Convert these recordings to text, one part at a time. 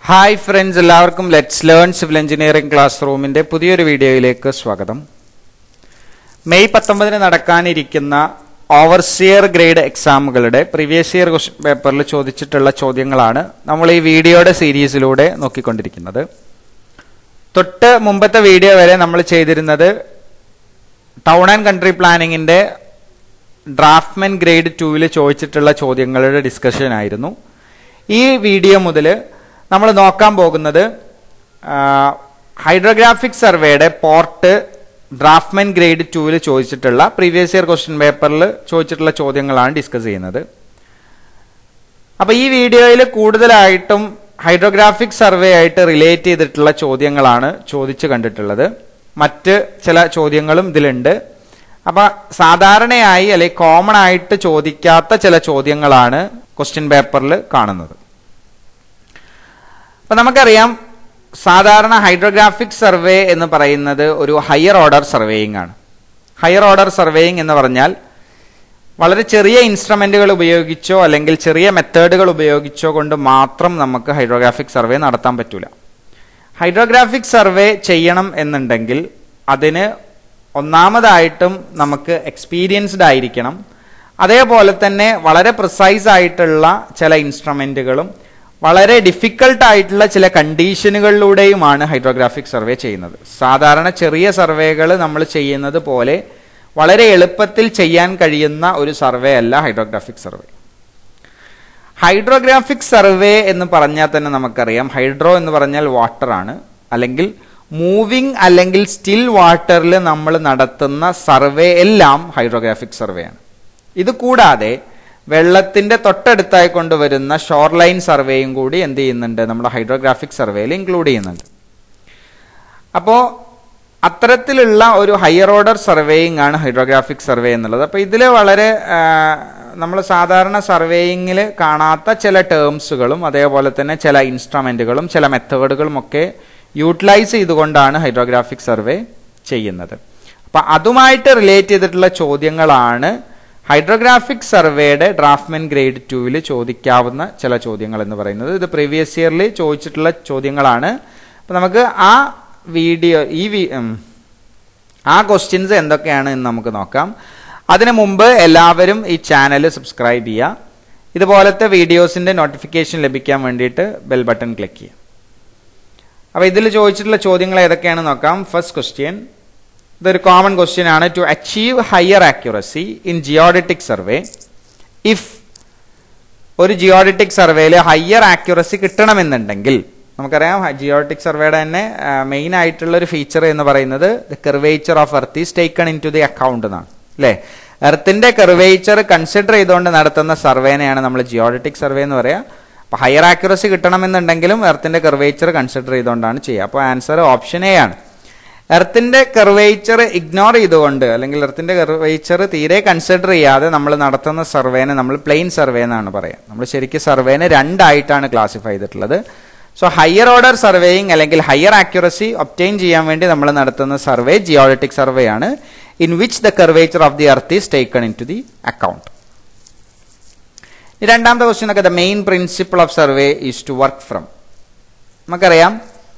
hi friends എല്ലാവർക്കും let's learn civil engineering class റൂമിന്റെ പുതിയൊരു വീഡിയോയിലേക്ക് സ്വാഗതം മെയ് പത്തൊമ്പതിന് നടക്കാനിരിക്കുന്ന ഓവർസിയർ ഗ്രേഡ് എക്സാമുകളുടെ പ്രീവിയസ് ഇയർ ക്വസ്റ്റ്യൻ പേപ്പറിൽ ചോദിച്ചിട്ടുള്ള ചോദ്യങ്ങളാണ് നമ്മൾ ഈ വീഡിയോയുടെ സീരീസിലൂടെ നോക്കിക്കൊണ്ടിരിക്കുന്നത് തൊട്ട് മുമ്പത്തെ വീഡിയോ വരെ നമ്മൾ ചെയ്തിരുന്നത് ടൗൺ ആൻഡ് കൺട്രി പ്ലാനിങ്ങിന്റെ ഡ്രാഫ്റ്റ്മെൻ ഗ്രേഡ് ടൂവിൽ ചോദിച്ചിട്ടുള്ള ചോദ്യങ്ങളുടെ ഡിസ്കഷൻ ആയിരുന്നു ഈ വീഡിയോ മുതൽ നമ്മൾ നോക്കാൻ പോകുന്നത് ഹൈഡ്രോഗ്രാഫിക് സർവേയുടെ പോർട്ട് ഡ്രാഫ്റ്റ്മെൻ ഗ്രേഡ് ടൂവിൽ ചോദിച്ചിട്ടുള്ള പ്രീവിയസ് ഇയർ ക്വസ്റ്റ്യൻ പേപ്പറിൽ ചോദിച്ചിട്ടുള്ള ചോദ്യങ്ങളാണ് ഡിസ്കസ് ചെയ്യുന്നത് അപ്പൊ ഈ വീഡിയോയിൽ കൂടുതലായിട്ടും ഹൈഡ്രോഗ്രാഫിക് സർവേ ആയിട്ട് റിലേറ്റ് ചെയ്തിട്ടുള്ള ചോദ്യങ്ങളാണ് ചോദിച്ചു കണ്ടിട്ടുള്ളത് മറ്റ് ചില ചോദ്യങ്ങളും ഇതിലുണ്ട് അപ്പൊ സാധാരണയായി അല്ലെങ്കിൽ കോമൺ ആയിട്ട് ചോദിക്കാത്ത ചില ചോദ്യങ്ങളാണ് ക്വസ്റ്റ്യൻ പേപ്പറിൽ കാണുന്നത് അപ്പൊ നമുക്കറിയാം സാധാരണ ഹൈഡ്രോഗ്രാഫിക് സർവേ എന്ന് പറയുന്നത് ഒരു ഹയർ ഓർഡർ സർവേയിങ് ആണ് ഹയർ ഓർഡർ സർവേയിങ് എന്ന് പറഞ്ഞാൽ വളരെ ചെറിയ ഇൻസ്ട്രുമെന്റുകൾ ഉപയോഗിച്ചോ അല്ലെങ്കിൽ ചെറിയ മെത്തേഡുകൾ ഉപയോഗിച്ചോ കൊണ്ട് മാത്രം നമുക്ക് ഹൈഡ്രോഗ്രാഫിക് സർവേ നടത്താൻ പറ്റൂല ഹൈഡ്രോഗ്രാഫിക് സർവേ ചെയ്യണം എന്നുണ്ടെങ്കിൽ അതിന് ഒന്നാമതായിട്ടും നമുക്ക് എക്സ്പീരിയൻസ്ഡ് ആയിരിക്കണം അതേപോലെ തന്നെ വളരെ പ്രിസൈസ് ആയിട്ടുള്ള ചില ഇൻസ്ട്രുമെന്റുകളും വളരെ ഡിഫിക്കൽട്ട് ആയിട്ടുള്ള ചില കണ്ടീഷനുകളിലൂടെയുമാണ് ഹൈഡ്രോഗ്രാഫിക് സർവേ ചെയ്യുന്നത് സാധാരണ ചെറിയ സർവേകൾ നമ്മൾ ചെയ്യുന്നത് പോലെ വളരെ എളുപ്പത്തിൽ ചെയ്യാൻ കഴിയുന്ന ഒരു സർവേ അല്ല ഹൈഡ്രോഗ്രാഫിക് സർവേ ഹൈഡ്രോഗ്രാഫിക് സർവേ എന്ന് പറഞ്ഞാൽ തന്നെ നമുക്കറിയാം ഹൈഡ്രോ എന്ന് പറഞ്ഞാൽ വാട്ടർ ആണ് അല്ലെങ്കിൽ മൂവിങ് അല്ലെങ്കിൽ സ്റ്റിൽ വാട്ടറിൽ നമ്മൾ നടത്തുന്ന സർവേ എല്ലാം ഹൈഡ്രോഗ്രാഫിക് സർവേ ആണ് ഇത് കൂടാതെ വെള്ളത്തിന്റെ തൊട്ടടുത്തായി കൊണ്ടുവരുന്ന ഷോർ ലൈൻ സർവേയും കൂടി എന്ത് ചെയ്യുന്നുണ്ട് നമ്മുടെ ഹൈഡ്രോഗ്രാഫിക് സർവേയിൽ ഇൻക്ലൂഡ് ചെയ്യുന്നുണ്ട് അപ്പോ അത്തരത്തിലുള്ള ഒരു ഹയർ ഓർഡർ സർവേയിങ് ആണ് ഹൈഡ്രോഗ്രാഫിക് സർവേ എന്നുള്ളത് അപ്പൊ ഇതിൽ വളരെ നമ്മൾ സാധാരണ സർവേയിങ്ങിൽ കാണാത്ത ചില ടേംസുകളും അതേപോലെ തന്നെ ചില ഇൻസ്ട്രുമെന്റുകളും ചില മെത്തേഡുകളും ഒക്കെ യൂട്ടിലൈസ് ചെയ്തുകൊണ്ടാണ് ഹൈഡ്രോഗ്രാഫിക് സർവേ ചെയ്യുന്നത് അപ്പൊ അതുമായിട്ട് റിലേറ്റ് ചെയ്തിട്ടുള്ള ചോദ്യങ്ങളാണ് ഹൈഡ്രോഗ്രാഫിക് സർവേയുടെ ഡ്രാഫ്റ്റ്മെൻ ഗ്രേഡ് ടൂവിൽ ചോദിക്കാവുന്ന ചില ചോദ്യങ്ങൾ എന്ന് പറയുന്നത് ഇത് പ്രീവിയസ് ഇയറിൽ ചോദിച്ചിട്ടുള്ള ചോദ്യങ്ങളാണ് അപ്പൊ നമുക്ക് ആ വീഡിയോ ഈ ആ ക്വസ്റ്റ്യൻസ് എന്തൊക്കെയാണ് എന്ന് നമുക്ക് നോക്കാം അതിനു മുമ്പ് എല്ലാവരും ഈ ചാനൽ സബ്സ്ക്രൈബ് ചെയ്യുക ഇതുപോലത്തെ വീഡിയോസിന്റെ നോട്ടിഫിക്കേഷൻ ലഭിക്കാൻ വേണ്ടിയിട്ട് ബെൽ ബട്ടൺ ക്ലിക്ക് ചെയ്യുക അപ്പൊ ഇതിൽ ചോദിച്ചിട്ടുള്ള ചോദ്യങ്ങൾ ഏതൊക്കെയാണെന്ന് നോക്കാം ഫസ്റ്റ് ക്വസ്റ്റ്യൻ ഇതൊരു കോമൺ ക്വസ്റ്റ്യൻ ആണ് to achieve higher accuracy in geodetic survey if ഒരു ജിയോഡറ്റിക് സർവേയിൽ ഹയർ ആക്യുറസി കിട്ടണമെന്നുണ്ടെങ്കിൽ നമുക്കറിയാം ജിയോഡറ്റിക് സർവേയുടെ തന്നെ മെയിൻ ആയിട്ടുള്ള ഒരു ഫീച്ചർ എന്ന് പറയുന്നത് the curvature of earth is taken into the account എന്നാണ് അല്ലേ എർത്തിന്റെ കെർവേച്ചർ കൺസിഡർ ചെയ്തുകൊണ്ട് നടത്തുന്ന സർവേനെയാണ് നമ്മൾ ജിയോഡറ്റിക് സർവേ എന്ന് പറയാം അപ്പൊ ഹയർ ആക്യുറസി കിട്ടണമെന്നുണ്ടെങ്കിലും എർത്തിന്റെ കെർവേച്ചർ കൺസിഡർ ചെയ്തുകൊണ്ടാണ് ചെയ്യുക അപ്പോൾ ആൻസർ ഓപ്ഷൻ എ ആണ് എർത്തിന്റെ കെർവേച്ചർ ഇഗ്നോർ ചെയ്തുകൊണ്ട് അല്ലെങ്കിൽ എർത്തിന്റെ കെർവേച്ചർ തീരെ കൺസിഡർ ചെയ്യാതെ നമ്മൾ നടത്തുന്ന സർവേനെ നമ്മൾ പ്ലെയിൻ സർവേ എന്നാണ് പറയാം നമ്മൾ ശരിക്കും സർവേനെ രണ്ടായിട്ടാണ് ക്ലാസിഫൈ ചെയ്തിട്ടുള്ളത് സോ ഹയർ ഓർഡർ സർവേയിങ് അല്ലെങ്കിൽ ഹയർ ആക്യുറസി ഒപ്റ്റെയിൻ ചെയ്യാൻ വേണ്ടി നമ്മൾ നടത്തുന്ന സർവേ ജിയോളറ്റിക് സർവേ ആണ് in which the curvature of the earth is taken into the account രണ്ടാമത്തെ ക്വസ്റ്റ്യൻ ഒക്കെ the main principle of survey is to work from നമുക്കറിയാം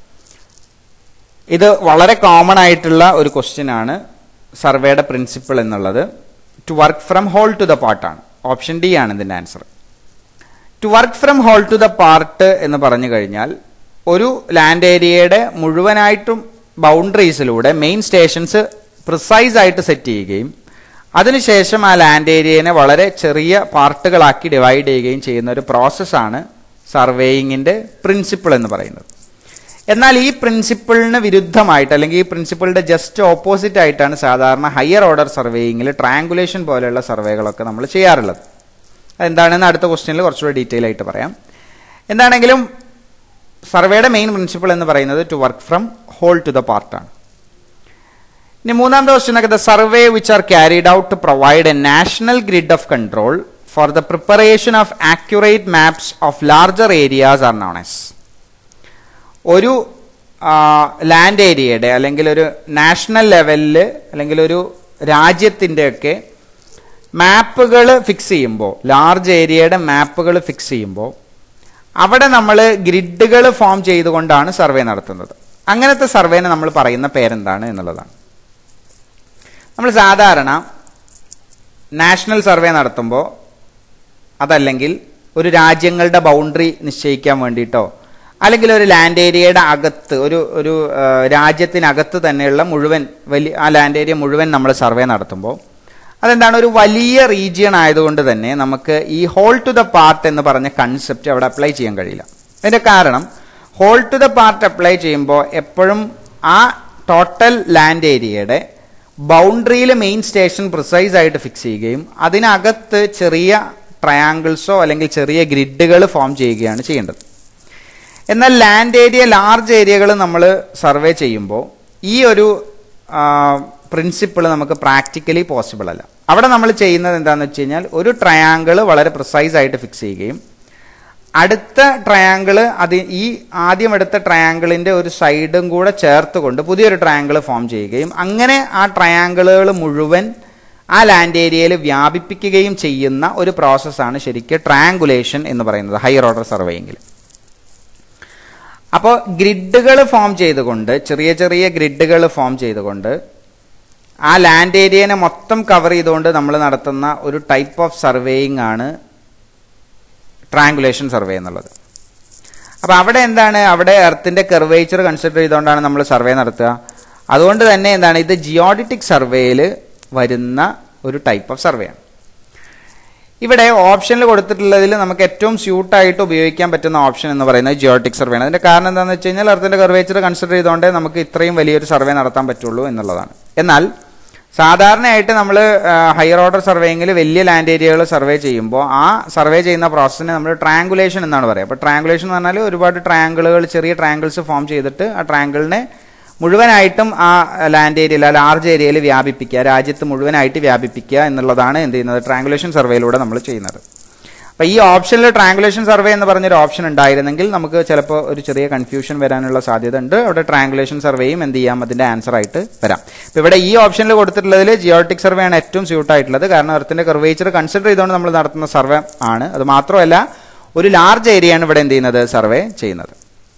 ഇത് വളരെ കോമൺ ആയിട്ടുള്ള ഒരു ക്വസ്റ്റ്യൻ ആണ് സർവേയുടെ പ്രിൻസിപ്പിൾ എന്നുള്ളത് to work from whole to the പാർട്ടാണ് ഓപ്ഷൻ ഡി ആണ് ഇതിന്റെ answer to work from whole to the part എന്ന് പറഞ്ഞു കഴിഞ്ഞാൽ ഒരു ലാൻഡ് ഏരിയയുടെ മുഴുവനായിട്ടും ബൗണ്ടറീസിലൂടെ മെയിൻ സ്റ്റേഷൻസ് പ്രിസൈസ് ആയിട്ട് സെറ്റ് ചെയ്യുകയും അതിനുശേഷം ആ ലാൻഡ് ഏരിയനെ വളരെ ചെറിയ പാർട്ടുകളാക്കി ഡിവൈഡ് ചെയ്യുകയും ചെയ്യുന്ന ഒരു പ്രോസസ്സാണ് സർവേയിങ്ങിന്റെ പ്രിൻസിപ്പിൾ എന്ന് പറയുന്നത് എന്നാൽ ഈ പ്രിൻസിപ്പിളിന് വിരുദ്ധമായിട്ട് അല്ലെങ്കിൽ ഈ പ്രിൻസിപ്പിളിന്റെ ജസ്റ്റ് ഓപ്പോസിറ്റ് ആയിട്ടാണ് സാധാരണ ഹയർ ഓർഡർ സർവേയിങ്ങിൽ ട്രാങ്കുലേഷൻ പോലെയുള്ള സർവേകളൊക്കെ നമ്മൾ ചെയ്യാറുള്ളത് അതെന്താണെന്ന് അടുത്ത ക്വസ്റ്റ്യനിൽ കുറച്ചുകൂടി ഡീറ്റെയിൽ ആയിട്ട് പറയാം എന്താണെങ്കിലും സർവേയുടെ മെയിൻ പ്രിൻസിപ്പിൾ എന്ന് പറയുന്നത് to work from whole to the പാർട്ടാണ് ഇനി മൂന്നാമത്തെ ക്വസ്റ്റ്യൻ ഒക്കെ the survey which are carried out to provide a national grid of control for the preparation of accurate maps of larger areas are known as ഒരു land ഏരിയയുടെ അല്ലെങ്കിൽ ഒരു national ലെവലിൽ അല്ലെങ്കിൽ ഒരു രാജ്യത്തിൻ്റെയൊക്കെ മാപ്പുകൾ ഫിക്സ് ചെയ്യുമ്പോൾ ലാർജ് ഏരിയയുടെ മാപ്പുകൾ ഫിക്സ് ചെയ്യുമ്പോൾ അവിടെ നമ്മൾ ഗ്രിഡുകൾ ഫോം ചെയ്തുകൊണ്ടാണ് സർവേ നടത്തുന്നത് അങ്ങനത്തെ സർവേനെ നമ്മൾ പറയുന്ന പേരെന്താണ് എന്നുള്ളതാണ് നമ്മൾ സാധാരണ നാഷണൽ സർവേ നടത്തുമ്പോൾ അതല്ലെങ്കിൽ ഒരു രാജ്യങ്ങളുടെ ബൗണ്ടറി നിശ്ചയിക്കാൻ വേണ്ടിയിട്ടോ അല്ലെങ്കിൽ ഒരു ലാൻഡ് ഏരിയയുടെ അകത്ത് ഒരു ഒരു ആ, രാജ്യത്തിനകത്ത് തന്നെയുള്ള മുഴുവൻ വലിയ ആ ലാൻഡ് ഏരിയ മുഴുവൻ നമ്മൾ സർവേ നടത്തുമ്പോൾ അതെന്താണ് ഒരു വലിയ റീജിയൺ ആയതുകൊണ്ട് തന്നെ നമുക്ക് ഈ ഹോൾ ടു ദ പാർട്ട് എന്ന് പറഞ്ഞ കൺസെപ്റ്റ് അവിടെ അപ്ലൈ ചെയ്യാൻ കഴിയില്ല അതിന്റെ കാരണം whole to the part apply ചെയ്യുമ്പോൾ എപ്പോഴും ആ ടോട്ടൽ ലാൻഡ് ഏരിയയുടെ ബൗണ്ടറിയിൽ മെയിൻ സ്റ്റേഷൻ പ്രിസൈസ് ആയിട്ട് ഫിക്സ് ചെയ്യുകയും അതിനകത്ത് ചെറിയ ട്രയാങ്കിൾസോ അല്ലെങ്കിൽ ചെറിയ ഗ്രിഡുകൾ ഫോം ചെയ്യുകയാണ് ചെയ്യേണ്ടത് എന്നാൽ ലാൻഡ് ഏരിയ ലാർജ് ഏരിയകൾ നമ്മൾ സർവേ ചെയ്യുമ്പോൾ ഈ ഒരു പ്രിൻസിപ്പിൾ നമുക്ക് പ്രാക്ടിക്കലി പോസിബിൾ അല്ല അവിടെ നമ്മൾ ചെയ്യുന്നത് എന്താണെന്ന് വെച്ച് കഴിഞ്ഞാൽ ഒരു ട്രയാങ്കിൾ വളരെ പ്രിസൈസ് ആയിട്ട് ഫിക്സ് ചെയ്യുകയും അടുത്ത ട്രയാങ്കിള് അത് ഈ ആദ്യം എടുത്ത ട്രയാങ്കിളിന്റെ ഒരു സൈഡും കൂടെ ചേർത്തുകൊണ്ട് പുതിയൊരു ട്രയാങ്കിൾ ഫോം ചെയ്യുകയും അങ്ങനെ ആ ട്രയാങ്കിളുകൾ മുഴുവൻ ആ ലാൻഡ് ഏരിയയിൽ വ്യാപിപ്പിക്കുകയും ചെയ്യുന്ന ഒരു പ്രോസസ്സാണ് ശരിക്കും ട്രയാങ്കുലേഷൻ എന്ന് പറയുന്നത് ഹയർ ഓർഡർ സർവേയിങ്ങിൽ അപ്പോൾ ഗ്രിഡുകൾ ഫോം ചെയ്തുകൊണ്ട് ചെറിയ ചെറിയ ഗ്രിഡുകൾ ഫോം ചെയ്തുകൊണ്ട് ആ ലാൻഡ് ഏരിയനെ മൊത്തം കവർ ചെയ്തുകൊണ്ട് നമ്മൾ നടത്തുന്ന ഒരു ടൈപ്പ് ഓഫ് സർവേയിങ് ആണ് ട്രാങ്കുലേഷൻ സർവേ എന്നുള്ളത് അപ്പോൾ അവിടെ എന്താണ് അവിടെ എർത്തിന്റെ കെർവേച്ചർ കൺസിഡർ ചെയ്തുകൊണ്ടാണ് നമ്മൾ സർവേ നടത്തുക അതുകൊണ്ട് തന്നെ എന്താണ് ഇത് ജിയോഡിറ്റിക് സർവേയിൽ വരുന്ന ഒരു ടൈപ്പ് ഓഫ് സർവേ ആണ് ഇവിടെ ഓപ്ഷനിൽ കൊടുത്തിട്ടുള്ളതിൽ നമുക്ക് ഏറ്റവും സ്യൂട്ടായിട്ട് ഉപയോഗിക്കാൻ പറ്റുന്ന ഓപ്ഷൻ എന്ന് പറയുന്നത് ജിയോട്ടിക് സർവേ ആണ് അതിന്റെ കാരണം എന്താണെന്ന് വെച്ച് കഴിഞ്ഞാൽ എർത്തിന്റെ കർവേച്ചർ കൺസിഡർ ചെയ്തുകൊണ്ടേ നമുക്ക് ഇത്രയും വലിയൊരു സർവേ നടത്താൻ പറ്റുള്ളൂ എന്നുള്ളതാണ് എന്നാൽ സാധാരണയായിട്ട് നമ്മൾ ഹയർ ഓർഡർ സർവേയെങ്കിൽ വലിയ ലാൻഡ് ഏരിയകൾ സർവേ ചെയ്യുമ്പോൾ ആ സർവേ ചെയ്യുന്ന പ്രോസസ്സിനെ നമ്മൾ ട്രാങ്കുലേഷൻ എന്നാണ് പറയുക അപ്പോൾ ട്രാങ്കുലേഷൻ എന്ന് പറഞ്ഞാൽ ഒരുപാട് ട്രയാങ്കിളുകൾ ചെറിയ ട്രയാങ്കിൾസ് ഫോം ചെയ്തിട്ട് ആ ട്രയാങ്കിളിനെ മുഴുവനായിട്ടും ആ ലാൻഡ് ഏരിയയിൽ ആ ലാർജ് ഏരിയയിൽ വ്യാപിപ്പിക്കുക രാജ്യത്ത് മുഴുവനായിട്ട് വ്യാപിപ്പിക്കുക എന്നുള്ളതാണ് എന്ത് ചെയ്യുന്നത് ട്രാങ്കുലേഷൻ സർവേയിലൂടെ നമ്മൾ ചെയ്യുന്നത് അപ്പോൾ ഈ ഓപ്ഷനിൽ ട്രാങ്കുലേഷൻ സർവേ എന്ന് പറഞ്ഞൊരു ഓപ്ഷൻ ഉണ്ടായിരുന്നെങ്കിൽ നമുക്ക് ചിലപ്പോൾ ഒരു ചെറിയ കൺഫ്യൂഷൻ വരാനുള്ള സാധ്യത ഉണ്ട് അവിടെ ട്രാങ്കുലേഷൻ സർവേയും എന്ത് ചെയ്യാം അതിന്റെ ആൻസർ ആയിട്ട് വരാം ഇപ്പോൾ ഇവിടെ ഈ ഓപ്ഷനിൽ കൊടുത്തിട്ടുള്ളതിൽ ജിയോട്ടിക് സർവേ ആണ് ഏറ്റവും സ്യൂട്ട് ആയിട്ടുള്ളത് കാരണം എർത്തിന്റെ കർവേച്ചർ കൺസിഡർ ചെയ്തുകൊണ്ട് നമ്മൾ നടത്തുന്ന സർവേ ആണ് അത് മാത്രമല്ല ഒരു ലാർജ് ഏരിയയാണ് ഇവിടെ എന്ത് ചെയ്യുന്നത് സർവേ ചെയ്യുന്നത്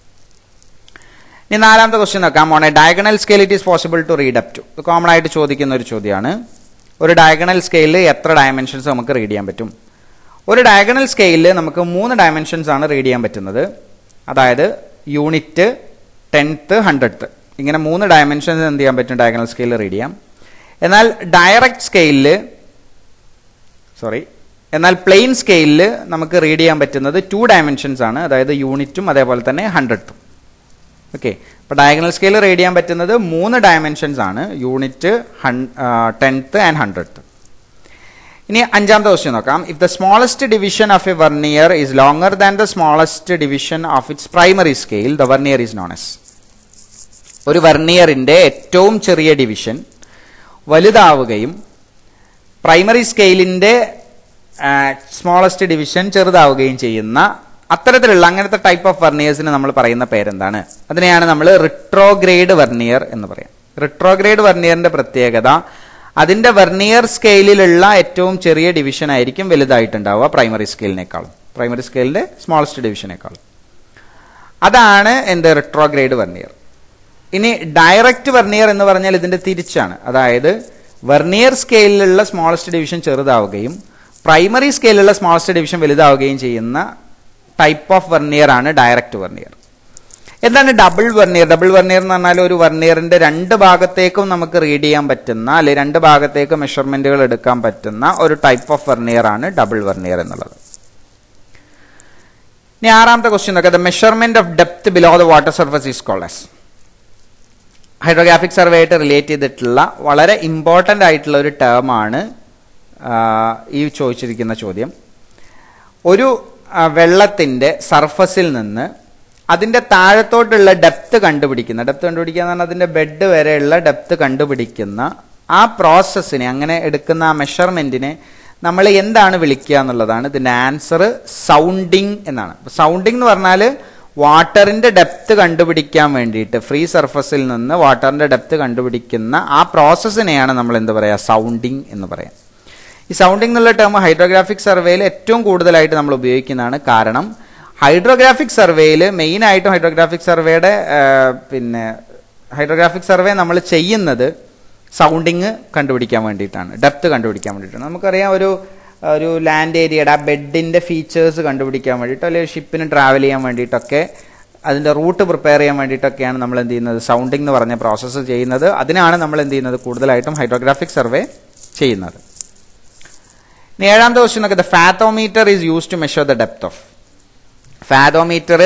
ഇനി നാലാമത്തെ ക്വസ്റ്റ്യൻ നോക്കാം on a diagonal scale it is possible to read up to ഇത് കോമൺ ആയിട്ട് ചോദിക്കുന്ന ഒരു ചോദ്യമാണ് ഒരു ഡയഗണൽ സ്കെയിലിൽ എത്ര ഡയമെൻഷൻസ് നമുക്ക് റീഡ് ചെയ്യാൻ പറ്റും ഒരു ഡയഗണൽ സ്കെയിലിൽ നമുക്ക് മൂന്ന് ഡയമെൻഷൻസ് ആണ് റീഡ് ചെയ്യാൻ പറ്റുന്നത് അതായത് യൂണിറ്റ് ടെൻത്ത് ഹൺഡ്രഡ്ത്ത് ഇങ്ങനെ മൂന്ന് ഡയമെൻഷൻസ് എന്ത് ചെയ്യാൻ പറ്റും ഡയഗണൽ സ്കെയിലിൽ റീഡ് ചെയ്യാം എന്നാൽ ഡയറക്റ്റ് സ്കെയിലിൽ സോറി എന്നാൽ പ്ലെയിൻ സ്കെയിലിൽ നമുക്ക് റീഡ് ചെയ്യാൻ പറ്റുന്നത് ടു ഡയമെൻഷൻസ് ആണ് അതായത് യൂണിറ്റും അതേപോലെ തന്നെ ഹൺഡ്രഡ്ത്തും ഓക്കെ അപ്പോൾ ഡയഗണൽ സ്കെയിൽ റീഡ് ചെയ്യാൻ പറ്റുന്നത് മൂന്ന് ഡയമെൻഷൻസ് ആണ് യൂണിറ്റ് ടെൻത്ത് ആൻഡ് ഹൺഡ്രഡ്ത്ത് ഇനി അഞ്ചാമത്തെ ക്വസ്റ്റ്യൻ നോക്കാം if the smallest division of a vernier is longer than the smallest division of its primary scale the vernier is known as ഒരു വർണിയറിന്റെ ഏറ്റവും ചെറിയ ഡിവിഷൻ വലുതാവുകയും പ്രൈമറി സ്കെയിലിന്റെ സ്മോളസ്റ്റ് ഡിവിഷൻ ചെറുതാവുകയും ചെയ്യുന്ന അത്തരത്തിലുള്ള അങ്ങനത്തെ ടൈപ്പ് ഓഫ് വർണിയേഴ്സിന് നമ്മൾ പറയുന്ന പേരെന്താണ് അതിനെയാണ് നമ്മൾ റിട്രോഗ്രേഡ് വർണിയർ എന്ന് പറയാം റിട്രോഗ്രേഡ് വർണിയറിന്റെ പ്രത്യേകത അതിന്റെ വെർണിയർ സ്കെയിലിലുള്ള ഏറ്റവും ചെറിയ ഡിവിഷൻ ആയിരിക്കും വലുതായിട്ടുണ്ടാവുക പ്രൈമറി സ്കെയിലിനേക്കാളും പ്രൈമറി സ്കെയിലിന്റെ സ്മോളസ്റ്റ് ഡിവിഷനേക്കാളും അതാണ് എന്ത് റിട്രോഗ്രേഡ് വെർണിയർ ഇനി ഡയറക്റ്റ് വെർണിയർ എന്ന് പറഞ്ഞാൽ ഇതിന്റെ തിരിച്ചാണ് അതായത് വെർണിയർ സ്കെയിലിലുള്ള സ്മോളസ്റ്റ് ഡിവിഷൻ ചെറുതാവുകയും പ്രൈമറി സ്കെയിലുള്ള സ്മോളസ്റ്റ് ഡിവിഷൻ വലുതാവുകയും ചെയ്യുന്ന ടൈപ്പ് ഓഫ് വെർണിയർ ആണ് ഡയറക്റ്റ് വെർണിയർ എന്താണ് ഡബിൾ വെർണിയർ ഡബിൾ വെർണിയർ എന്ന് പറഞ്ഞാൽ ഒരു വെർണിയറിന്റെ രണ്ട് ഭാഗത്തേക്കും നമുക്ക് റീഡ് ചെയ്യാൻ പറ്റുന്ന അല്ലെ രണ്ട് ഭാഗത്തേക്ക് മെഷർമെന്റുകൾ എടുക്കാൻ പറ്റുന്ന ഒരു ടൈപ്പ് ഓഫ് വെർണിയർ ആണ് ഡബിൾ വെർണിയർ എന്നുള്ളത് ഇനി ആറാമത്തെ ക്വസ്റ്റ്യൻ നോക്കാം the measurement of depth below the water surface is called as hydrographic survey ആയിട്ട് റിലേറ്റ് ചെയ്തിട്ടുള്ള വളരെ ഇമ്പോർട്ടൻ്റ് ആയിട്ടുള്ള ഒരു ടേം ആണ് ഈ ചോദിച്ചിരിക്കുന്ന ചോദ്യം ഒരു വെള്ളത്തിന്റെ സർഫസിൽ നിന്ന് അതിന്റെ താഴത്തോട്ടുള്ള ഡെപ്ത് കണ്ടുപിടിക്കുന്ന ഡെപ്ത് കണ്ടുപിടിക്കുക എന്ന് പറഞ്ഞാൽ അതിന്റെ ബെഡ് വരെയുള്ള ഡെപ്ത് കണ്ടുപിടിക്കുന്ന ആ പ്രോസസ്സിനെ അങ്ങനെ എടുക്കുന്ന ആ മെഷർമെന്റിനെ നമ്മൾ എന്താണ് വിളിക്കുക എന്നുള്ളതാണ് ഇതിന്റെ ആൻസർ സൗണ്ടിങ് എന്നാണ് സൗണ്ടിങ് എന്ന് പറഞ്ഞാൽ വാട്ടറിന്റെ ഡെപ്ത് കണ്ടുപിടിക്കാൻ വേണ്ടിയിട്ട് ഫ്രീ സർഫസിൽ നിന്ന് വാട്ടറിന്റെ ഡെപ്ത് കണ്ടുപിടിക്കുന്ന ആ പ്രോസസ്സിനെയാണ് നമ്മൾ എന്ത് പറയുക സൗണ്ടിങ് എന്ന് പറയാം ഈ സൗണ്ടിങ് എന്നുള്ള ടേം ഹൈഡ്രോഗ്രാഫിക് സർവേയിൽ ഏറ്റവും കൂടുതലായിട്ട് നമ്മൾ ഉപയോഗിക്കുന്നതാണ് കാരണം ഹൈഡ്രോഗ്രാഫിക് സർവേയിൽ മെയിനായിട്ടും ഹൈഡ്രോഗ്രാഫിക് സർവേയുടെ പിന്നെ ഹൈഡ്രോഗ്രാഫിക് സർവേ നമ്മൾ ചെയ്യുന്നത് സൗണ്ടിങ് കണ്ടുപിടിക്കാൻ വേണ്ടിയിട്ടാണ് ഡെപ്ത് കണ്ടുപിടിക്കാൻ വേണ്ടിയിട്ടാണ് നമുക്കറിയാം ഒരു ഒരു ലാൻഡ് ഏരിയയുടെ ആ ബെഡിൻ്റെ ഫീച്ചേഴ്സ് കണ്ടുപിടിക്കാൻ വേണ്ടിയിട്ടോ അല്ലെങ്കിൽ ഷിപ്പിന് ട്രാവൽ ചെയ്യാൻ വേണ്ടിയിട്ടൊക്കെ അതിൻ്റെ റൂട്ട് പ്രിപ്പയർ ചെയ്യാൻ വേണ്ടിയിട്ടൊക്കെയാണ് നമ്മൾ എന്ത് ചെയ്യുന്നത് സൗണ്ടിങ് എന്ന് പറഞ്ഞ പ്രോസസ്സ് ചെയ്യുന്നത് അതിനാണ് നമ്മൾ എന്ത് ചെയ്യുന്നത് കൂടുതലായിട്ടും ഹൈഡ്രോഗ്രാഫിക് സർവേ ചെയ്യുന്നത് ഇനി ഏഴാമത്തെ ക്വസ്റ്റ്യൻ നോക്കുക the fathometer is use to measure the depth of fathometer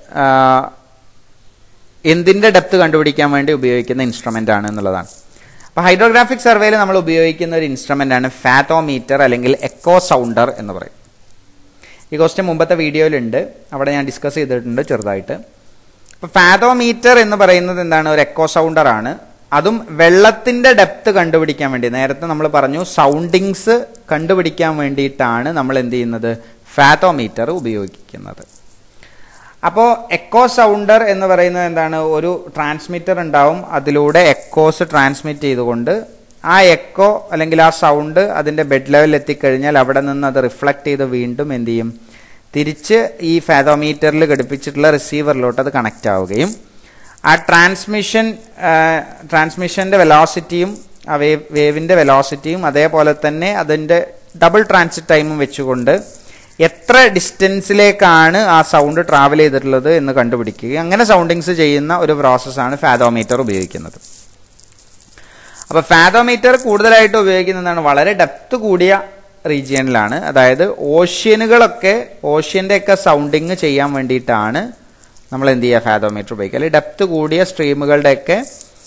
എന്തിന്റെ ഡെപ്ത് കണ്ടുപിടിക്കാൻ വേണ്ടി ഉപയോഗിക്കുന്ന ഇൻസ്ട്രുമെന്റ് ആണ് എന്നുള്ളതാണ് അപ്പോൾ ഹൈഡ്രോഗ്രാഫിക് സർവേയിൽ നമ്മൾ ഉപയോഗിക്കുന്ന ഒരു ഇൻസ്ട്രുമെന്റ് ആണ് ഫാത്തോമീറ്റർ അല്ലെങ്കിൽ എക്കോ സൗണ്ടർ എന്ന് പറയും ഈ ക്വസ്റ്റ്യൻ മുമ്പത്തെ വീഡിയോയിലുണ്ട് അവിടെ ഞാൻ ഡിസ്കസ് ചെയ്തിട്ടുണ്ട് ചെറുതായിട്ട് അപ്പോൾ ഫാതോമീറ്റർ എന്ന് പറയുന്നത് എന്താണ് ഒരു എക്കോ സൗണ്ടർ ആണ് അതും വെള്ളത്തിന്റെ ഡെപ്ത് കണ്ടുപിടിക്കാൻ വേണ്ടി നേരത്തെ നമ്മൾ പറഞ്ഞു സൗണ്ടിങ്സ് കണ്ടുപിടിക്കാൻ വേണ്ടിയിട്ടാണ് നമ്മൾ എന്ത് ചെയ്യുന്നത് ഫാതോമീറ്റർ ഉപയോഗിക്കുന്നത് അപ്പോൾ എക്കോ സൗണ്ടർ എന്ന് പറയുന്നത് എന്താണ് ഒരു ട്രാൻസ്മിറ്റർ ഉണ്ടാവും അതിലൂടെ എക്കോസ് ട്രാൻസ്മിറ്റ് ചെയ്തുകൊണ്ട് ആ എക്കോ അല്ലെങ്കിൽ ആ സൗണ്ട് അതിന്റെ ബെഡ് ലെവലിൽ എത്തിക്കഴിഞ്ഞാൽ അവിടെ നിന്ന് അത് റിഫ്ലക്ട് ചെയ്ത് വീണ്ടും എന്ത് ചെയ്യും തിരിച്ച് ഈ ഫാതോമീറ്ററിൽ ഘടിപ്പിച്ചിട്ടുള്ള റിസീവറിലോട്ട് അത് കണക്റ്റ് ആവുകയും ആ ട്രാൻസ്മിഷൻ ട്രാൻസ്മിഷന്റെ വെലോസിറ്റിയും ആ വേവ് വേവിന്റെ വെലോസിറ്റിയും അതേപോലെ തന്നെ അതിന്റെ ഡബിൾ ട്രാൻസിറ്റ് ടൈമും വെച്ചുകൊണ്ട് എത്ര ഡിസ്റ്റൻസിലേക്കാണ് ആ സൗണ്ട് ട്രാവൽ ചെയ്തിട്ടുള്ളത് എന്ന് കണ്ടുപിടിക്കുക അങ്ങനെ സൗണ്ടിങ്സ് ചെയ്യുന്ന ഒരു പ്രോസസ്സാണ് ഫാതോമീറ്റർ ഉപയോഗിക്കുന്നത് അപ്പൊ ഫാതോമീറ്റർ കൂടുതലായിട്ട് ഉപയോഗിക്കുന്നതാണ് വളരെ ഡെപ്ത് കൂടിയ റീജിയനിലാണ് അതായത് ഓഷ്യനുകളൊക്കെ ഓഷ്യന്റെ ഒക്കെ സൗണ്ടിങ് ചെയ്യാൻ വേണ്ടിയിട്ടാണ് നമ്മൾ എന്ത് ചെയ്യുക ഫാതോമീറ്റർ ഉപയോഗിക്കുക അല്ലെങ്കിൽ ഡെപ്ത് കൂടിയ സ്ട്രീമുകളുടെയൊക്കെ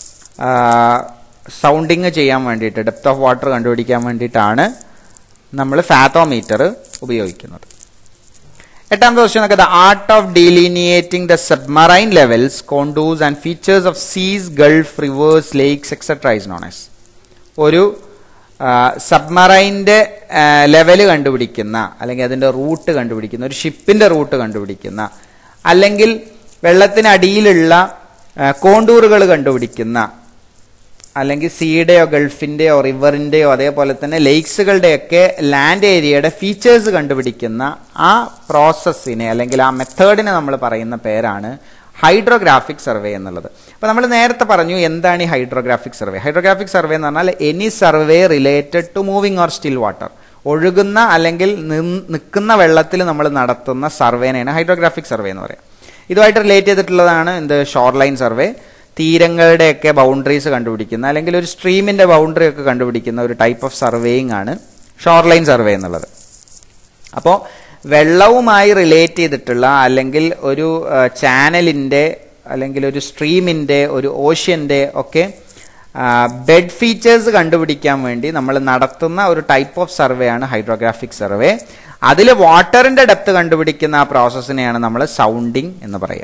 സൗണ്ടിങ് ചെയ്യാൻ വേണ്ടിയിട്ട് ഡെപ്ത് ഓഫ് വാട്ടർ കണ്ടുപിടിക്കാൻ വേണ്ടിയിട്ടാണ് നമ്മൾ ഫാതോമീറ്റർ ഉപയോഗിക്കുന്നത് എട്ടാമത്തെ ക്വസ്റ്റ്യൻ നോക്കുക the art of delineating the submarine levels contours and features of seas gulf rivers lakes etcetera is known as ഒരു സബ്മറൈൻ്റെ ലെവൽ കണ്ടുപിടിക്കുന്ന അല്ലെങ്കിൽ അതിൻ്റെ റൂട്ട് കണ്ടുപിടിക്കുന്ന ഒരു ഷിപ്പിൻ്റെ റൂട്ട് കണ്ടുപിടിക്കുന്ന അല്ലെങ്കിൽ വെള്ളത്തിനടിയിലുള്ള കോണ്ടൂറുകൾ കണ്ടുപിടിക്കുന്ന അല്ലെങ്കിൽ സീയുടെയോ ഗൾഫിന്റെയോ റിവറിന്റെയോ അതേപോലെ തന്നെ ലേക്സുകളുടെയൊക്കെ ലാൻഡ് ഏരിയയുടെ ഫീച്ചേഴ്സ് കണ്ടുപിടിക്കുന്ന ആ പ്രോസസ്സിനെ അല്ലെങ്കിൽ ആ മെത്തേഡിനെ നമ്മൾ പറയുന്ന പേരാണ് ഹൈഡ്രോഗ്രാഫിക് സർവേ എന്നുള്ളത് അപ്പൊ നമ്മൾ നേരത്തെ പറഞ്ഞു എന്താണ് ഈ ഹൈഡ്രോഗ്രാഫിക് സർവേ ഹൈഡ്രോഗ്രാഫിക് സർവേ എന്ന് പറഞ്ഞാൽ any survey related to moving or still water ഒഴുകുന്ന അല്ലെങ്കിൽ നിൽക്കുന്ന വെള്ളത്തിൽ നമ്മൾ നടത്തുന്ന സർവേനെയാണ് ഹൈഡ്രോഗ്രാഫിക് സർവേ എന്ന് പറയാം ഇതുമായിട്ട് റിലേറ്റ് ചെയ്തിട്ടുള്ളതാണ് എന്ത് ഷോർ ലൈൻ സർവേ തീരങ്ങളുടെയൊക്കെ ബൗണ്ടറീസ് കണ്ടുപിടിക്കുന്ന അല്ലെങ്കിൽ ഒരു സ്ട്രീമിന്റെ ബൗണ്ടറി ഒക്കെ കണ്ടുപിടിക്കുന്ന ഒരു ടൈപ്പ് ഓഫ് സർവേയിങ് ആണ് ഷോർ ലൈൻ സർവേ എന്നുള്ളത് അപ്പോൾ വെള്ളവുമായി റിലേറ്റ് ചെയ്തിട്ടുള്ള അല്ലെങ്കിൽ ഒരു ചാനലിന്റെ അല്ലെങ്കിൽ ഒരു സ്ട്രീമിന്റെ ഒരു ഓഷ്യന്റെ ഒക്കെ ബെഡ് ഫീച്ചേഴ്സ് കണ്ടുപിടിക്കാൻ വേണ്ടി നമ്മൾ നടത്തുന്ന ഒരു ടൈപ്പ് ഓഫ് സർവേ ആണ് ഹൈഡ്രോഗ്രാഫിക് സർവേ അതിൽ വാട്ടറിന്റെ ഡെപ്ത് കണ്ടുപിടിക്കുന്ന ആ പ്രോസസ്സിനെയാണ് നമ്മൾ സൗണ്ടിങ് എന്ന് പറയുക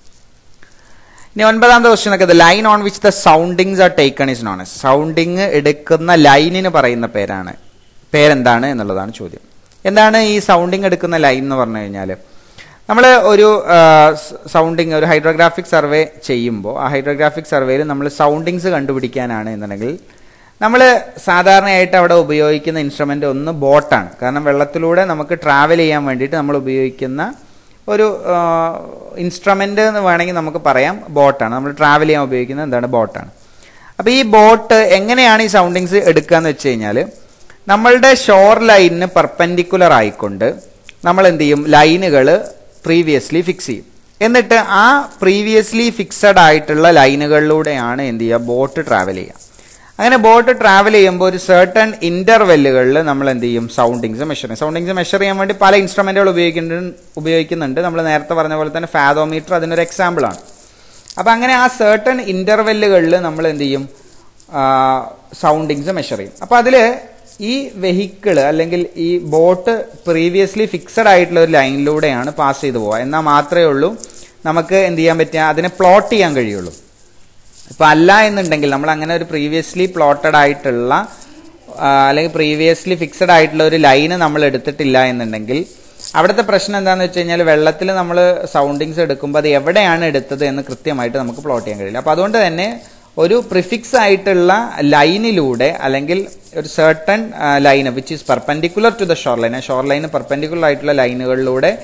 ഇനി ഒൻപതാമത്തെ ക്വസ്റ്റ്യൻ ഒക്കെ the line on which the soundings are taken is known as sounding എടുക്കുന്ന ലൈനിന് പറയുന്ന പേരാണ് പേരെന്താണ് എന്നുള്ളതാണ് ചോദ്യം എന്താണ് ഈ സൗണ്ടിങ് എടുക്കുന്ന ലൈൻ എന്ന് പറഞ്ഞു കഴിഞ്ഞാൽ നമ്മൾ ഒരു സൗണ്ടിങ് ഒരു ഹൈഡ്രോഗ്രാഫിക് സർവേ ചെയ്യുമ്പോൾ ആ ഹൈഡ്രോഗ്രാഫിക് സർവേയിൽ നമ്മൾ സൗണ്ടിങ്സ് കണ്ടുപിടിക്കാനാണ് എന്നുണ്ടെങ്കിൽ നമ്മൾ സാധാരണയായിട്ട് അവിടെ ഉപയോഗിക്കുന്ന ഇൻസ്ട്രുമെന്റ് ഒന്ന് ബോട്ടാണ് കാരണം വെള്ളത്തിലൂടെ നമുക്ക് ട്രാവൽ ചെയ്യാൻ വേണ്ടിയിട്ട് നമ്മൾ ഉപയോഗിക്കുന്ന ഒരു ഇൻസ്ട്രുമെന്റ് എന്ന് വേണമെങ്കിൽ നമുക്ക് പറയാം ബോട്ടാണ് നമ്മൾ ട്രാവൽ ചെയ്യാൻ ഉപയോഗിക്കുന്നത് എന്താണ് ബോട്ടാണ് അപ്പോൾ ഈ ബോട്ട് എങ്ങനെയാണ് ഈ സൗണ്ടിങ്സ് എടുക്കുക എന്ന് വെച്ച് കഴിഞ്ഞാൽ നമ്മളുടെ ഷോർ ലൈനിന് പെർപെൻഡിക്കുലർ ആയിക്കൊണ്ട് നമ്മൾ എന്ത് ചെയ്യും ലൈനുകൾ പ്രീവിയസ്ലി ഫിക്സ് ചെയ്യും എന്നിട്ട് ആ പ്രീവിയസ്ലി ഫിക്സഡ് ആയിട്ടുള്ള ലൈനുകളിലൂടെയാണ് എന്ത് ചെയ്യുക ബോട്ട് ട്രാവൽ ചെയ്യുക അങ്ങനെ ബോട്ട് ട്രാവൽ ചെയ്യുമ്പോൾ ഒരു സർട്ടൺ ഇന്റർവെല്ലുകളിൽ നമ്മൾ എന്ത് ചെയ്യും സൗണ്ടിങ്സ് മെഷർ ചെയ്യും സൗണ്ടിങ്സ് മെഷർ ചെയ്യാൻ വേണ്ടി പല ഇൻസ്ട്രുമെന്റുകൾ ഉപയോഗിക്കുന്നുണ്ട് ഉപയോഗിക്കുന്നുണ്ട് നമ്മൾ നേരത്തെ പറഞ്ഞ പോലെ തന്നെ ഫാതോമീറ്റർ അതിനൊരു എക്സാമ്പിൾ ആണ് അപ്പൊ അങ്ങനെ ആ സർട്ടൺ ഇന്റർവെല്ലുകളിൽ നമ്മൾ എന്ത് ചെയ്യും സൗണ്ടിങ്സ് മെഷർ ചെയ്യും അപ്പൊ അതില് ഈ വെഹിക്കിള് അല്ലെങ്കിൽ ഈ ബോട്ട് പ്രീവിയസ്ലി ഫിക്സഡ് ആയിട്ടുള്ള ഒരു ലൈനിലൂടെയാണ് പാസ് ചെയ്തു പോവുക എന്നാൽ മാത്രമേ ഉള്ളൂ നമുക്ക് എന്ത് ചെയ്യാൻ പറ്റുക അതിനെ പ്ലോട്ട് ചെയ്യാൻ കഴിയുള്ളൂ ഇപ്പൊ അല്ല എന്നുണ്ടെങ്കിൽ നമ്മൾ അങ്ങനെ ഒരു പ്രീവിയസ്ലി പ്ലോട്ടഡ് ആയിട്ടുള്ള അല്ലെങ്കിൽ പ്രീവിയസ്ലി ഫിക്സഡ് ആയിട്ടുള്ള ഒരു ലൈന് നമ്മൾ എടുത്തിട്ടില്ല എന്നുണ്ടെങ്കിൽ അവിടുത്തെ പ്രശ്നം എന്താണെന്ന് വെച്ച് കഴിഞ്ഞാൽ വെള്ളത്തിൽ നമ്മൾ സൗണ്ടിങ്സ് എടുക്കുമ്പോൾ അത് എവിടെയാണ് എടുത്തത് എന്ന് കൃത്യമായിട്ട് നമുക്ക് പ്ലോട്ട് ചെയ്യാൻ കഴിയില്ല അപ്പൊ അതുകൊണ്ട് തന്നെ ഒരു പ്രിഫിക്സ് ആയിട്ടുള്ള ലൈനിലൂടെ അല്ലെങ്കിൽ ഒരു certain line which is perpendicular to the shore line shore ലൈന് പെർപെൻഡിക്കുലർ ആയിട്ടുള്ള ലൈനുകളിലൂടെ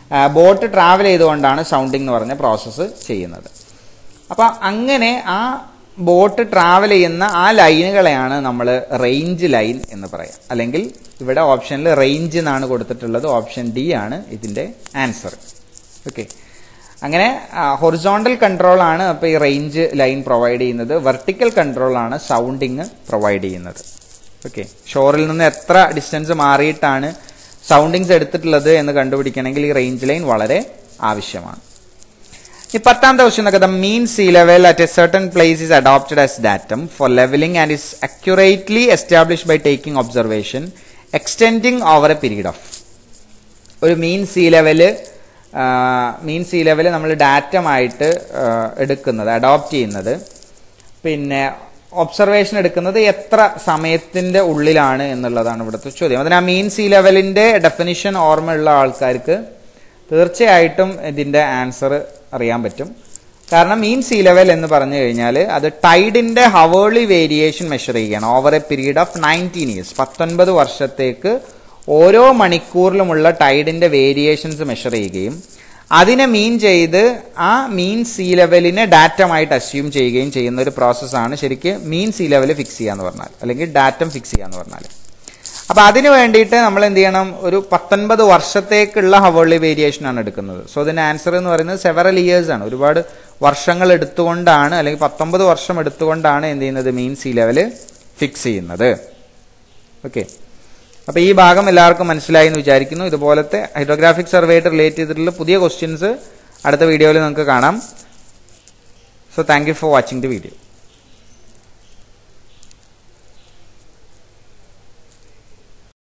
ബോട്ട് ട്രാവൽ ചെയ്തുകൊണ്ടാണ് സൗണ്ടിങ് എന്ന് പറഞ്ഞ പ്രോസസ്സ് ചെയ്യുന്നത് അപ്പം അങ്ങനെ ആ ബോട്ട് ട്രാവൽ ചെയ്യുന്ന ആ ലൈനുകളെയാണ് നമ്മൾ റേഞ്ച് ലൈൻ എന്ന് പറയാം അല്ലെങ്കിൽ ഇവിടെ ഓപ്ഷനിൽ റേഞ്ച് എന്നാണ് കൊടുത്തിട്ടുള്ളത് ഓപ്ഷൻ ഡി ആണ് ഇതിന്റെ ആൻസർ ഓക്കെ അങ്ങനെ ഹൊറിസോണ്ടൽ കൺട്രോൾ ആണ് അപ്പോൾ ഈ റേഞ്ച് ലൈൻ പ്രൊവൈഡ് ചെയ്യുന്നത് വെർട്ടിക്കൽ കൺട്രോൾ ആണ് സൗണ്ടിങ് പ്രൊവൈഡ് ചെയ്യുന്നത് ഓക്കെ ഷോറിൽ നിന്ന് എത്ര ഡിസ്റ്റൻസ് മാറിയിട്ടാണ് സൗണ്ടിങ്സ് എടുത്തിട്ടുള്ളത് എന്ന് കണ്ടുപിടിക്കണമെങ്കിൽ ഈ റേഞ്ച് ലൈൻ വളരെ ആവശ്യമാണ് ഈ പത്താമത്തെ ക്വസ്റ്റ്യൻ നോക്കുക the mean sea level at a certain place is adopted as datum for levelling and is accurately establish by taking observation extending over a period of ഒരു mean sea level mean sea level നമ്മൾ ഡാറ്റമായിട്ട് എടുക്കുന്നത് adopt ചെയ്യുന്നത് പിന്നെ observation എടുക്കുന്നത് എത്ര സമയത്തിന്റെ ഉള്ളിലാണ് എന്നുള്ളതാണ് ഇവിടുത്തെ ചോദ്യം അതിന് ആ മീൻ സീ ലെവലിന്റെ ഡെഫിനിഷൻ ഓർമ്മയുള്ള ആൾക്കാർക്ക് തീർച്ചയായിട്ടും ഇതിന്റെ ആൻസർ അറിയാൻ പറ്റും കാരണം മീൻ സീ ലെവൽ എന്ന് പറഞ്ഞു കഴിഞ്ഞാൽ അത് ടൈഡിന്റെ ഹവേർലി വേരിയേഷൻ മെഷർ ചെയ്യുകയാണ് over a period of nineteen years പത്തൊൻപത് വർഷത്തേക്ക് ഓരോ മണിക്കൂറിലുമുള്ള ടൈഡിന്റെ വേരിയേഷൻസ് മെഷർ ചെയ്യുകയും അതിനെ മീൻ ചെയ്ത് ആ മീൻ സീ ലെവലിനെ ഡാറ്റമായിട്ട് അസ്യൂം ചെയ്യുകയും ചെയ്യുന്ന ഒരു പ്രോസസ്സാണ് ശരിക്ക് മീൻ സീ ലെവൽ ഫിക്സ് ചെയ്യാന്ന് പറഞ്ഞാൽ അല്ലെങ്കിൽ ഡാറ്റം ഫിക്സ് ചെയ്യാന്ന് പറഞ്ഞാൽ അപ്പൊ അതിന് വേണ്ടിയിട്ട് നമ്മൾ എന്ത് ചെയ്യണം ഒരു പത്തൊൻപത് വർഷത്തേക്കുള്ള ഹവേർലി വേരിയേഷൻ ആണ് എടുക്കുന്നത് സോ ഇതിന്റെ ആൻസർ എന്ന് പറയുന്നത് സെവറൽ ഇയേഴ്സ് ആണ് ഒരുപാട് വർഷങ്ങൾ എടുത്തുകൊണ്ടാണ് അല്ലെങ്കിൽ പത്തൊമ്പത് വർഷം എടുത്തുകൊണ്ടാണ് എന്ത് ചെയ്യുന്നത് മീൻ സീ ലെവൽ ഫിക്സ് ചെയ്യുന്നത് ഓക്കെ അപ്പൊ ഈ ഭാഗം എല്ലാവർക്കും മനസ്സിലായി എന്ന് വിചാരിക്കുന്നു ഇതുപോലത്തെ ഹൈഡ്രോഗ്രാഫിക് സർവേയായിട്ട് റിലേറ്റ് ചെയ്തിട്ടുള്ള പുതിയ ക്വസ്റ്റ്യൻസ് അടുത്ത വീഡിയോയിൽ നമുക്ക് കാണാം so thank you for watching the video